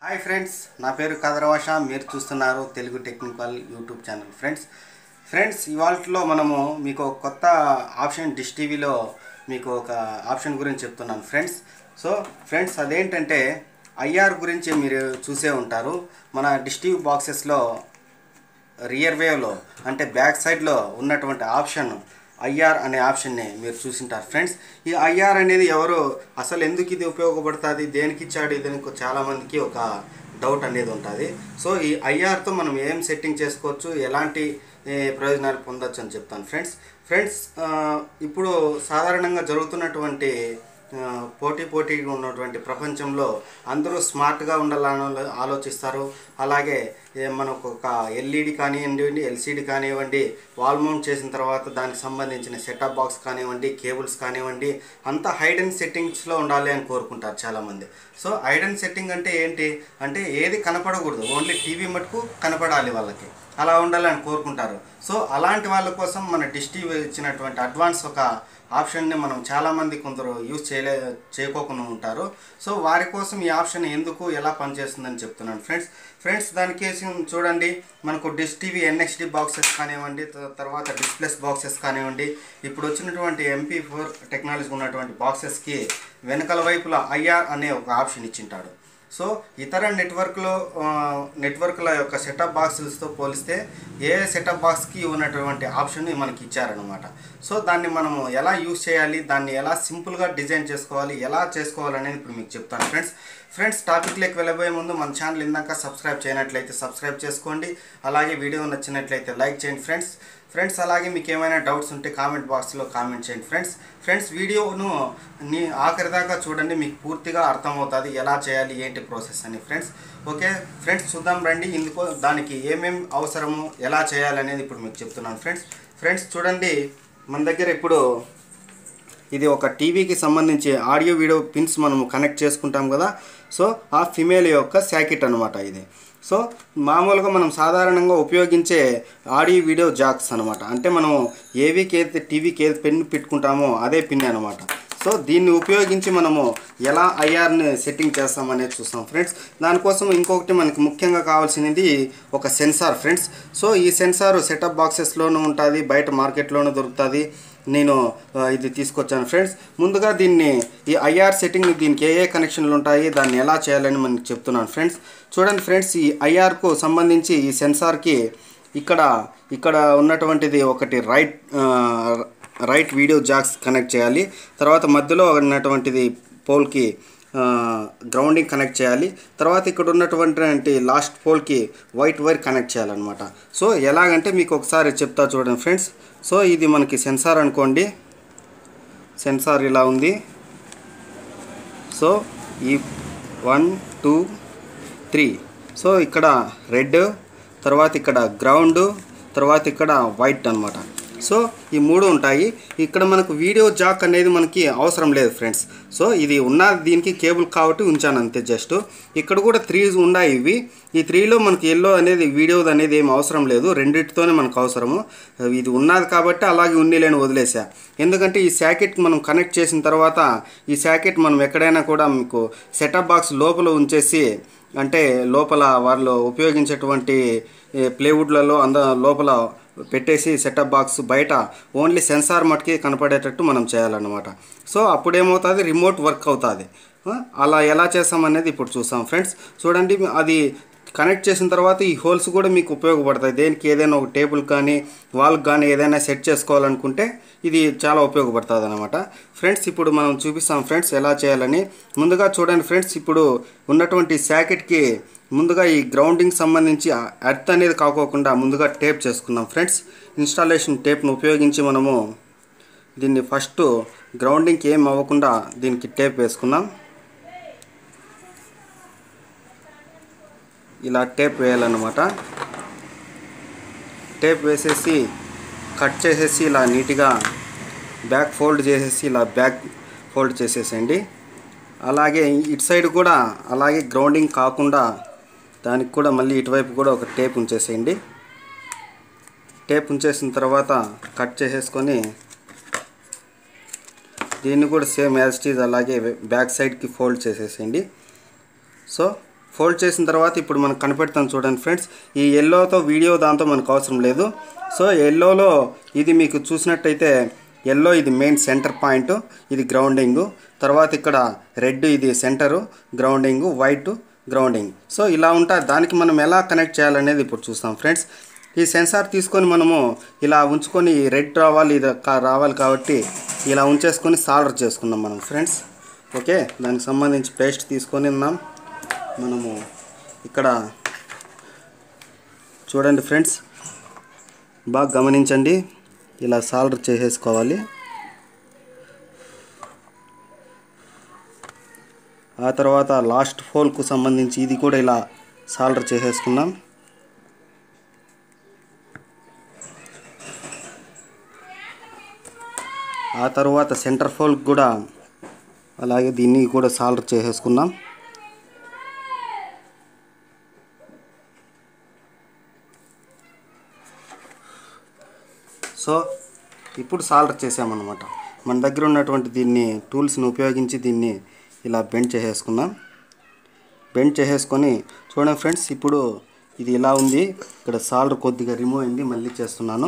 hi friends నా పేరు కదరవాష మీరు చూస్తున్నారు Telugu technical YouTube channel friends friends ఇవాళలో మనము మీకు ఒక కొత్త ఆప్షన్ డిష్ టీవీలో మీకు ఒక ఆప్షన్ గురించి చెప్తున్నాను ఫ్రెండ్స్ సో ఫ్రెండ్స్ అదేంటంటే ఐఆర్ గురించి మీరు చూసే ఉంటారు మన డిష్ టీవీ బాక్సెస్లో రియర్ వేవ్లో అంటే బ్యాక్ సైడ్లో ఉన్నటువంటి ఆప్షన్ ఐఆర్ అనే ఆప్షన్ని మీరు చూసింటారు ఫ్రెండ్స్ ఈ ఐఆర్ అనేది ఎవరు అసలు ఎందుకు ఇది ఉపయోగపడుతుంది దేనికి ఇచ్చాడు ఇది అని చాలామందికి ఒక డౌట్ అనేది ఉంటుంది సో ఈ ఐఆర్తో మనం ఏం సెట్టింగ్ చేసుకోవచ్చు ఎలాంటి ఏ, ప్రయోజనాలు పొందొచ్చు అని చెప్తాను ఫ్రెండ్స్ ఫ్రెండ్స్ ఆ, ఇప్పుడు సాధారణంగా జరుగుతున్నటువంటి ఆ, పోటీ పోటీగా ఉన్నటువంటి ప్రపంచంలో అందరూ స్మార్ట్గా ఉండాలని ఆలోచిస్తారు అలాగే ఏ మనకు ఒక ఎల్ఈడి కానివ్వండి ఎల్సిడి కానివ్వండి వాల్ మౌంట్ చేసిన తర్వాత దానికి సంబంధించిన సెటప్ బాక్స్ కానివ్వండి కేబుల్స్ కానివ్వండి అంతా హైడెన్ సెట్టింగ్స్లో ఉండాలి అని కోరుకుంటారు చాలామంది సో హైడెన్ సెట్టింగ్ అంటే ఏంటి అంటే ఏది కనపడకూడదు ఓన్లీ టీవీ మటుకు కనపడాలి వాళ్ళకి అలా ఉండాలని కోరుకుంటారు సో అలాంటి వాళ్ళ కోసం మన డిష్ టీవీ ఇచ్చినటువంటి అడ్వాన్స్ ఒక ఆప్షన్ని మనం చాలామంది కొందరు యూజ్ చేయలే చేయకోకుండా ఉంటారు సో వారి కోసం ఈ ఆప్షన్ ఎందుకు ఎలా పనిచేస్తుందని చెప్తున్నాను ఫ్రెండ్స్ ఫ్రెండ్స్ దానికేసి చూడండి మనకు డిష్ టీవీ ఎన్ఎక్స్డి బాక్సెస్ కానివ్వండి త- తర్వాత డిస్ప్లేస్ బాక్సెస్ కానివ్వండి ఇప్పుడు వచ్చినటువంటి ఎంపీ ఫోర్ టెక్నాలజీ ఉన్నటువంటి బాక్సెస్కి వెనకల వైపుల ఐఆర్ అనే ఒక ఆప్షన్ ఇచ్చింటాడు సో ఇతర నెట్వర్క్లో ఆ, నెట్వర్క్ల యొక్క సెటప్ బాక్సెస్తో పోలిస్తే ఏ సెటప్ బాక్స్కి ఉన్నటువంటి ఆప్షన్ మనకి ఇచ్చారనమాట సో దాన్ని మనము ఎలా యూస్ చేయాలి దాన్ని ఎలా సింపుల్గా డిజైన్ చేసుకోవాలి ఎలా చేసుకోవాలనేది ఇప్పుడు మీకు చెప్తాను ఫ్రెండ్స్ ఫ్రెండ్స్ టాపిక్లోకి వెళ్ళబోయే ముందు మన ఛానల్ ఇందాక సబ్స్క్రైబ్ చేయనట్లయితే సబ్స్క్రైబ్ చేసుకోండి అలాగే వీడియో నచ్చినట్లయితే లైక్ చేయండి ఫ్రెండ్స్ ఫ్రెండ్స్ అలాగే మీకు ఏమైనా డౌట్స్ ఉంటే కామెంట్ బాక్స్లో కామెంట్ చేయండి ఫ్రెండ్స్ ఫ్రెండ్స్ వీడియోను నీ ఆఖరి దాకా చూడండి మీకు పూర్తిగా అర్థమవుతుంది ఎలా చేయాలి ఏంటి ప్రాసెస్ అని ఫ్రెండ్స్ ఓకే ఫ్రెండ్స్ చూద్దాం రండి ఇందుకో దానికి ఏమేమి అవసరము ఎలా చేయాలనేది ఇప్పుడు మీకు చెప్తున్నాను ఫ్రెండ్స్ ఫ్రెండ్స్ చూడండి మన దగ్గర ఇప్పుడు ఇది ఒక టీవీకి సంబంధించి ఆడియో వీడియో పిన్స్ మనము కనెక్ట్ చేసుకుంటాం కదా సో ఆ ఫిమేల్ యొక్క శాకెట్ అనమాట ఇది సో మామూలుగా మనం సాధారణంగా ఉపయోగించే ఆడియో వీడియో జాక్స్ అనమాట అంటే మనం ఏవికి ఏదైతే టీవీకి ఏది పెన్ పెట్టుకుంటామో అదే పిన్ అనమాట సో దీన్ని ఉపయోగించి మనము ఎలా ఐఆర్ని సెట్టింగ్ చేస్తామనేది చూస్తాం ఫ్రెండ్స్ దానికోసం ఇంకొకటి మనకి ముఖ్యంగా కావాల్సినది ఒక సెన్సార్ ఫ్రెండ్స్ సో ఈ సెన్సార్ సెటప్ బాక్సెస్లోనూ ఉంటుంది బయట మార్కెట్లోనూ దొరుకుతుంది నేను ఆ, ఇది తీసుకొచ్చాను ఫ్రెండ్స్ ముందుగా దీన్ని ఈ ఐఆర్ సెట్టింగ్ దీనికి ఏ ఏ కనెక్షన్లు ఉంటాయి దాన్ని ఎలా చేయాలని మనకి చెప్తున్నాను ఫ్రెండ్స్ చూడండి ఫ్రెండ్స్ ఈ ఐఆర్కు సంబంధించి ఈ సెన్సార్కి ఇక్కడ ఇక్కడ ఉన్నటువంటిది ఒకటి రైట్ ఆ, రైట్ వీడియో జాక్స్ కనెక్ట్ చేయాలి తర్వాత మధ్యలో ఉన్నటువంటిది పోల్కి గ్రౌండింగ్ కనెక్ట్ చేయాలి తర్వాత ఇక్కడ ఉన్నటువంటి లాస్ట్ పోల్కి వైట్ వైర్ కనెక్ట్ చేయాలన్నమాట సో ఎలాగంటే మీకు ఒకసారి చెప్తా చూడండి ఫ్రెండ్స్ సో ఇది మనకి సెన్సార్ అనుకోండి సెన్సార్ ఇలా ఉంది సో ఈ వన్ టూ త్రీ సో ఇక్కడ రెడ్ తర్వాత ఇక్కడ గ్రౌండ్ తర్వాత ఇక్కడ వైట్ అన్నమాట సో ఈ మూడు ఉంటాయి ఇక్కడ మనకు వీడియో జాక్ అనేది మనకి అవసరం లేదు ఫ్రెండ్స్ సో ఇది ఉన్న దీనికి కేబుల్ కాబట్టి ఉంచాను అంతే జస్ట్ ఇక్కడ కూడా త్రీ ఉన్నాయి ఇవి ఈ త్రీలో మనకి ఎల్లో అనేది వీడియో అనేది ఏం అవసరం లేదు రెండింటితోనే మనకు అవసరము ఇది ఉన్నది కాబట్టి అలాగే ఉన్నిలేని వదిలేసా ఎందుకంటే ఈ శాకెట్కి మనం కనెక్ట్ చేసిన తర్వాత ఈ శాకెట్ మనం ఎక్కడైనా కూడా మీకు సెటప్ బాక్స్ లోపల ఉంచేసి అంటే లోపల వాళ్ళు ఉపయోగించేటువంటి ఏ, ప్లేవుడ్లలో అంద లోపల పెట్టేసి సెటప్ బాక్స్ బయట ఓన్లీ సెన్సార్ మటుకి కనపడేటట్టు మనం చేయాలన్నమాట సో అప్పుడేమవుతుంది రిమోట్ వర్క్ అవుతుంది ఆ, అలా ఎలా చేస్తామనేది ఇప్పుడు చూస్తాం ఫ్రెండ్స్ చూడండి అది కనెక్ట్ చేసిన తర్వాత ఈ హోల్స్ కూడా మీకు ఉపయోగపడతాయి దేనికి ఏదైనా ఒక టేబుల్ కానీ వాల్కి కానీ ఏదైనా సెట్ చేసుకోవాలనుకుంటే ఇది చాలా ఉపయోగపడుతుంది అనమాట ఫ్రెండ్స్ ఇప్పుడు మనం చూపిస్తాం ఫ్రెండ్స్ ఎలా చేయాలని ముందుగా చూడండి ఫ్రెండ్స్ ఇప్పుడు ఉన్నటువంటి శాకెట్కి ముందుగా ఈ గ్రౌండింగ్ సంబంధించి ఎర్త్ అనేది కాకోకుండా ముందుగా టేప్ చేసుకుందాం ఫ్రెండ్స్ ఇన్స్టాలేషన్ టేప్ను ఉపయోగించి మనము దీన్ని ఫస్ట్ గ్రౌండింగ్కి ఏం అవ్వకుండా దీనికి టేప్ వేసుకుందాం ఇలా టేప్ వేయాలన్నమాట టేప్ వేసేసి కట్ చేసేసి ఇలా నీట్గా బ్యాక్ ఫోల్డ్ చేసేసి ఇలా బ్యాక్ ఫోల్డ్ చేసేసేయండి అలాగే ఇటు సైడ్ కూడా అలాగే గ్రౌండింగ్ కాకుండా దానికి కూడా మళ్ళీ ఇటువైపు కూడా ఒక టేప్ ఉంచేసేయండి టేప్ ఉంచేసిన తర్వాత కట్ చేసేసుకొని దీన్ని కూడా సేమ్ యాజ్ ఇట్ ఈజ్ అలాగే బ్యాక్ సైడ్కి ఫోల్డ్ చేసేసేయండి సో ఫోల్డ్ చేసిన తర్వాత ఇప్పుడు మనకు కనిపెడతాం చూడండి ఫ్రెండ్స్ ఈ ఎల్లోతో వీడియో దాంతో మనకు అవసరం లేదు సో ఎల్లోలో ఇది మీకు చూసినట్టయితే ఎల్లో ఇది మెయిన్ సెంటర్ పాయింట్ ఇది గ్రౌండింగ్ తర్వాత ఇక్కడ రెడ్ ఇది center grounding white grounding so ఇలా ఉంటా దానికి మనం ఎలా కనెక్ట్ చేయాలనేది ఇప్పుడు చూస్తాం ఫ్రెండ్స్ ఈ సెన్సార్ తీసుకొని మనము ఇలా ఉంచుకొని రెడ్ రావాలి ఇది కా- రావాలి కాబట్టి ఇలా ఉంచేసుకొని సాల్డర్ చేసుకున్నాం మనం ఫ్రెండ్స్ ఓకే దానికి సంబంధించి పేస్ట్ తీసుకొని ఉన్నాం మనము ఇక్కడ చూడండి ఫ్రెండ్స్ బాగా గమనించండి ఇలా సాల్డర్ చేసేసుకోవాలి ఆ తర్వాత లాస్ట్ ఫోల్కు సంబంధించి ఇది కూడా ఇలా సాల్డర్ చేసేసుకున్నాం ఆ తర్వాత సెంటర్ ఫోల్క్ కూడా అలాగే దీన్ని కూడా సాల్డర్ చేసేసుకున్నాం సో ఇప్పుడు సాల్డర్ చేసామన్నమాట మన దగ్గర ఉన్నటువంటి దీన్ని టూల్స్ని ఉపయోగించి దీన్ని ఇలా బెండ్ చేసేసుకున్నాం బెండ్ చేసేసుకొని చూడండి ఫ్రెండ్స్ ఇప్పుడు ఇది ఇలా ఉంది ఇక్కడ సాల్డర్ కొద్దిగా రిమూవ్ అయింది మళ్ళీ చేస్తున్నాను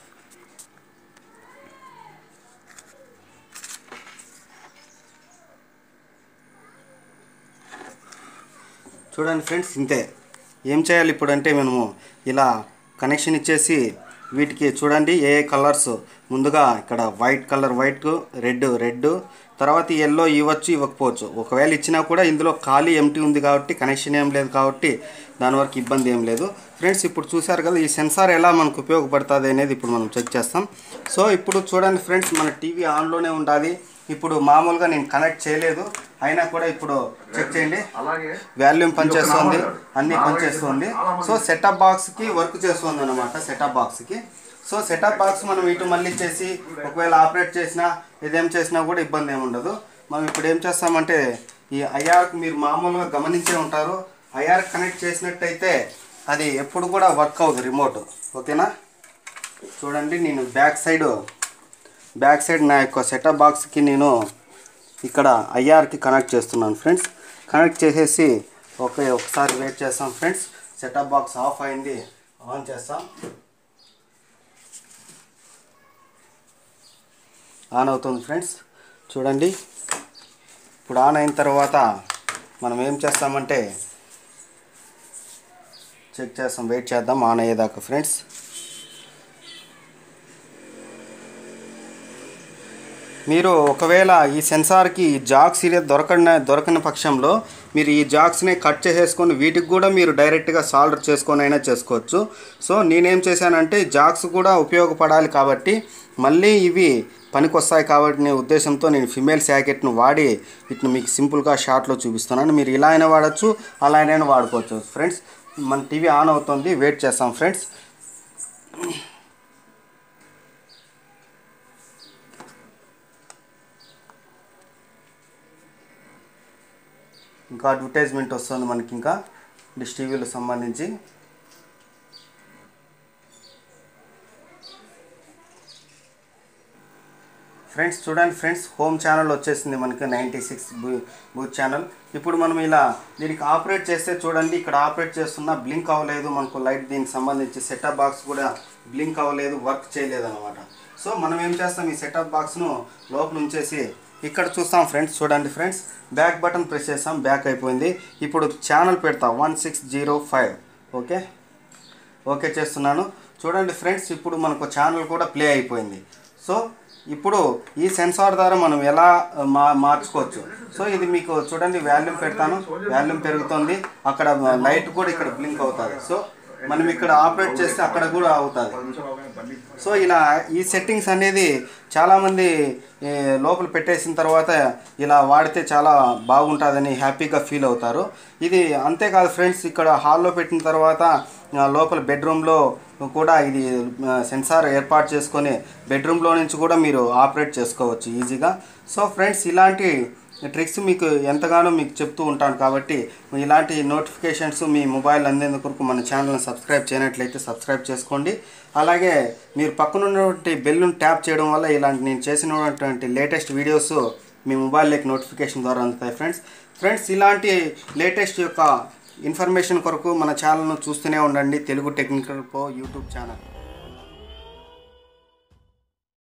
చూడండి ఫ్రెండ్స్ ఇంతే ఏం చేయాలి ఇప్పుడు అంటే మనము ఇలా కనెక్షన్ ఇచ్చేసి వీటికి చూడండి ఏ ఏ కలర్స్ ముందుగా ఇక్కడ white colour white red red తర్వాత ఎల్లో ఇవ్వచ్చు ఇవ్వకపోవచ్చు ఒకవేళ ఇచ్చినా కూడా ఇందులో ఖాళీ ఎంటీ ఉంది కాబట్టి కనెక్షన్ ఏం లేదు కాబట్టి దాని వరకు ఇబ్బంది ఏం లేదు ఫ్రెండ్స్ ఇప్పుడు చూసారు కదా ఈ సెన్సార్ ఎలా మనకు ఉపయోగపడుతుంది అనేది ఇప్పుడు మనం చెక్ చేస్తాం సో ఇప్పుడు చూడండి ఫ్రెండ్స్ మన టీవీ ఆన్లోనే ఉండాలి ఇప్పుడు మామూలుగా నేను కనెక్ట్ చేయలేదు అయినా కూడా ఇప్పుడు చెక్ చేయండి అలాగే వాల్యూమ్ పనిచేస్తుంది అన్నీ పనిచేస్తుంది సో సెటప్ బాక్స్కి వర్క్ చేస్తుంది అనమాట సెటప్ బాక్స్కి సో సెటప్ బాక్స్ మనం ఇటు మళ్ళీ చేసి ఒకవేళ ఆపరేట్ చేసినా ఇదేం చేసినా కూడా ఇబ్బంది ఏమి ఉండదు మనం ఇప్పుడు ఏం చేస్తామంటే ఈ ఐఆర్కి మీరు మామూలుగా గమనించే ఉంటారు ఐఆర్ కనెక్ట్ చేసినట్టయితే అది ఎప్పుడు కూడా వర్క్ అవ్వదు రిమోట్ ఓకేనా చూడండి నేను బ్యాక్ సైడ్ బ్యాక్ సైడ్ నా యొక్క సెటప్ బాక్స్కి నేను ఇక్కడ ఐఆర్కి కనెక్ట్ చేస్తున్నాను ఫ్రెండ్స్ కనెక్ట్ చేసేసి ఓకే ఒకసారి వెయిట్ చేస్తాం ఫ్రెండ్స్ సెటప్ బాక్స్ ఆఫ్ అయింది ఆన్ చేస్తాం ఆన్ అవుతుంది ఫ్రెండ్స్ చూడండి ఇప్పుడు ఆన్ అయిన తర్వాత మనం ఏం చేస్తామంటే చెక్ చేస్తాం వెయిట్ చేద్దాం ఆన్ అయ్యేదాకా ఫ్రెండ్స్ మీరు ఒకవేళ ఈ సెన్సార్కి ఈ జాక్స్ ఇదే దొరకని దొరకని పక్షంలో మీరు ఈ జాక్స్ని కట్ చేసేసుకొని వీటికి కూడా మీరు డైరెక్ట్గా సాల్డర్ చేసుకొని అయినా చేసుకోవచ్చు సో నేనేం చేశానంటే జాక్స్ కూడా ఉపయోగపడాలి కాబట్టి మళ్ళీ ఇవి పనికొస్తాయి కాబట్టి నేను ఉద్దేశంతో నేను ఫిమేల్ శాకెట్ను వాడి వీటిని మీకు సింపుల్గా షార్ట్లో చూపిస్తున్నాను మీరు ఇలా అయినా వాడచ్చు అలా అయినా వాడుకోవచ్చు ఫ్రెండ్స్ మన టీవీ ఆన్ అవుతుంది వెయిట్ చేస్తాం ఫ్రెండ్స్ ఇంకా అడ్వర్టైజ్మెంట్ వస్తుంది మనకి ఇంకా డిష్ టీవీలకు సంబంధించి ఫ్రెండ్స్ చూడండి ఫ్రెండ్స్ హోమ్ ఛానల్ వచ్చేసింది మనకి నైంటీ సిక్స్ బూత్ ఛానల్ ఇప్పుడు మనం ఇలా దీనికి ఆపరేట్ చేస్తే చూడండి ఇక్కడ ఆపరేట్ చేస్తున్నా బ్లింక్ అవ్వలేదు మనకు లైట్ దీనికి సంబంధించి సెటప్ బాక్స్ కూడా బ్లింక్ అవ్వలేదు వర్క్ చేయలేదు అనమాట సో మనం ఏం చేస్తాం ఈ సెటప్ బాక్స్ను లోపల ఉంచేసి ఇక్కడ చూస్తాం ఫ్రెండ్స్ చూడండి ఫ్రెండ్స్ బ్యాక్ బటన్ ప్రెస్ చేస్తాం బ్యాక్ అయిపోయింది ఇప్పుడు ఛానల్ పెడతా one six zero five okay okay చేస్తున్నాను చూడండి ఫ్రెండ్స్ ఇప్పుడు మనకు ఛానల్ కూడా ప్లే అయిపోయింది సో ఇప్పుడు ఈ సెన్సార్ ద్వారా మనం ఎలా మా మార్చుకోవచ్చు సో ఇది మీకు చూడండి వాల్యూమ్ పెడతాను వాల్యూమ్ పెరుగుతుంది అక్కడ లైట్ కూడా ఇక్కడ బ్లింక్ అవుతుంది సో మనం ఇక్కడ ఆపరేట్ చేస్తే అక్కడ కూడా అవుతుంది సో ఇలా ఈ సెట్టింగ్స్ అనేది చాలామంది ఏ, లోపల పెట్టేసిన తర్వాత ఇలా వాడితే చాలా బాగుంటుందని హ్యాపీగా ఫీల్ అవుతారు ఇది అంతేకాదు ఫ్రెండ్స్ ఇక్కడ హాల్లో పెట్టిన తర్వాత ఆ, లోపల బెడ్రూమ్లో కూడా ఇది ఆ, సెన్సార్ ఏర్పాటు చేసుకొని బెడ్రూమ్లో నుంచి కూడా మీరు ఆపరేట్ చేసుకోవచ్చు ఈజీగా సో ఫ్రెండ్స్ ఇలాంటి ట్రిక్స్ మీకు ఎంతగానో మీకు చెప్తూ ఉంటాను కాబట్టి ఇలాంటి నోటిఫికేషన్స్ మీ మొబైల్ అందేందుకు కొరకు మన ఛానల్ని సబ్స్క్రైబ్ చేయనట్లయితే సబ్స్క్రైబ్ చేసుకోండి అలాగే మీరు పక్కన ఉన్నటువంటి బెల్ను ట్యాప్ చేయడం వల్ల ఇలాంటి నేను చేసినటువంటి లేటెస్ట్ వీడియోస్ మీ మొబైల్లోకి నోటిఫికేషన్ ద్వారా అందుతాయి ఫ్రెండ్స్ ఫ్రెండ్స్ ఇలాంటి లేటెస్ట్ యొక్క ఇన్ఫర్మేషన్ కొరకు మన ఛానల్ను చూస్తూనే ఉండండి తెలుగు టెక్నికల్ పో యూట్యూబ్ ఛానల్